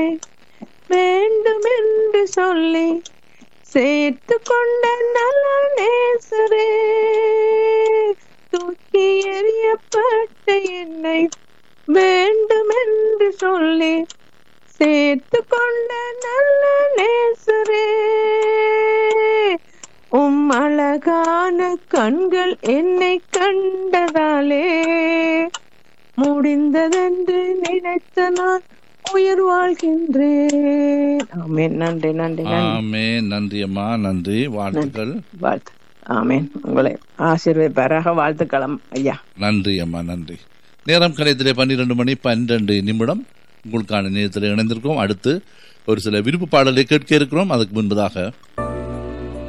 வேண்டும் என்று சொல்லி சேர்த்து கொண்ட நல்ல நேசரே தூக்கி எறியப்பட்ட என்னை வேண்டும் என்று சொல்லி சேர்த்து கொண்ட நல்ல நேசரே உம் அழகான கண்கள் என்னை கண்டதாலே முடிந்ததென்று நினைத்த நான் உயிர் வாழ்கின்றேன் ஆமென் நன்றி நன்றி நன்றி ஆமே நன்றி அம்மா நன்றி வாழ்த்துக்கள் வாழ்த்து ஆமென் உங்களை ஆசீர்வதிப்பாராக வாழ்த்துக்களம் ஐயா நன்றி அம்மா நன்றி நேரம் கலையத்திலே பன்னிரண்டு மணி பன்னிரண்டு நிமிடம் உங்களுக்கான நேரத்தில் இணைந்திருக்கோம் அடுத்து ஒரு சில விருப்பு பாடலை கேட்க இருக்கிறோம் அதுக்கு முன்பதாக